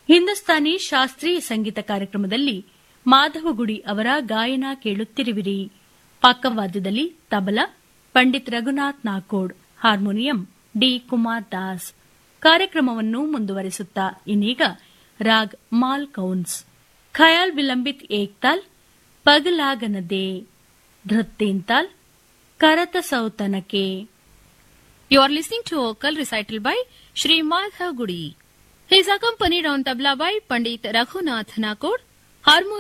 ಹಿಂದೂಸ್ತಾನಿ ಶಾಸ್ತ್ರೀಯ ಸಂಗೀತ ಕಾರ್ಯಕ್ರಮದಲ್ಲಿ ಮಾಧವಗುಡಿ ಅವರ ಗಾಯನ ಕೇಳುತ್ತಿರುವಿರಿ ಪಾಕವಾದ್ಯದಲ್ಲಿ ತಬಲಾ ಪಂಡಿತ್ ರಘುನಾಥ್ ನಾಕೋಡ್ ಹಾರ್ಮೋನಿಯಂ ಡಿ ಕುಮಾರ್ ದಾಸ್ ಕಾರ್ಯಕ್ರಮವನ್ನು ಮುಂದುವರಿಸುತ್ತಾ ಇನ್ನೀಗ ರಾಗ್ ಮಾಲ್ ಕೌನ್ಸ್ ಖಯಾಲ್ ವಿಲಂಬಿತ್ ಏಕ್ತಾಲ್ ಪಗಲಾಗನದೆ ಧೃತ್ತೀನ್ತಾಲ್ ಕರತ ಸೌತನಕೆ You are listening to vocal recital by Shri Madhav Gudi. He is accompanied on tabla by Pandit Raghunath Nakod, harmonium